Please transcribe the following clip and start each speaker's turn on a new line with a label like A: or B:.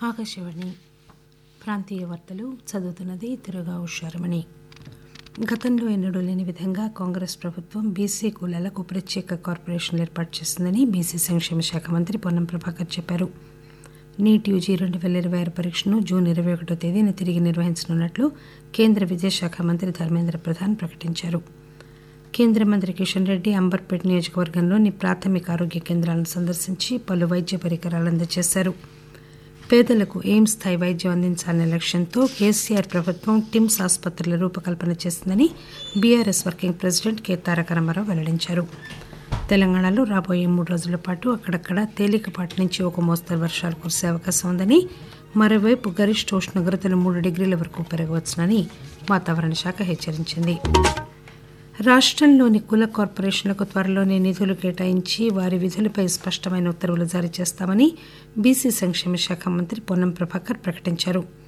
A: ఆకాశవాణి ప్రాంతీయ వార్తలు చదువుతున్నది తిరుగా ఉషారమణి గతంలో ఎన్నడూ లేని విధంగా కాంగ్రెస్ ప్రభుత్వం బీసీ కులాలకు ప్రత్యేక కార్పొరేషన్లు ఏర్పాటు చేసిందని బీసీ సంక్షేమ శాఖ మంత్రి పొన్నం ప్రభాకర్ చెప్పారు నీట్ యూజీ రెండు పేల ఇరవై ఆరు పరీక్షను జూన్ ఇరవై ఒకటో తేదీన తిరిగి నిర్వహించనున్నట్లు కేంద్ర విద్యాశాఖ మంత్రి ధర్మేంద్ర ప్రధాన్ ప్రకటించారు కేంద్ర మంత్రి కిషన్ రెడ్డి అంబర్పేట్ నియోజకవర్గంలోని ప్రాథమిక ఆరోగ్య కేంద్రాలను సందర్శించి పలు వైద్య పరికరాలు అందజేశారు పేదలకు ఎయిమ్స్ స్థాయి వైద్యం అందించాలనే లక్ష్యంతో కేసీఆర్ ప్రభుత్వం టిమ్స్ ఆసుపత్రుల రూపకల్పన చేసిందని BRS working president K Taraka Rama Rao వెల్లడించారు తెలంగాణలో రాబోయే మూడు రోజుల పాటు అక్కడక్కడ తేలికపాటి నుంచి ఒక మోస్తరు వర్షాలు కురిసే అవకాశం ఉందని మరోవైపు గరిష్ట ఉష్ణోగ్రతలు మూడు డిగ్రీల వరకు పెరగవచ్చునని వాతావరణ శాఖ హెచ్చరించింది రాష్టంలోని కుల కార్పొరేషన్లకు త్వరలోనే నిధులు కేటాయించి వారి విధులపై స్పష్టమైన ఉత్తర్వులు జారీ చేస్తామని బీసీ సంక్షేమ శాఖ మంత్రి పొన్నం ప్రభాకర్ ప్రకటించారు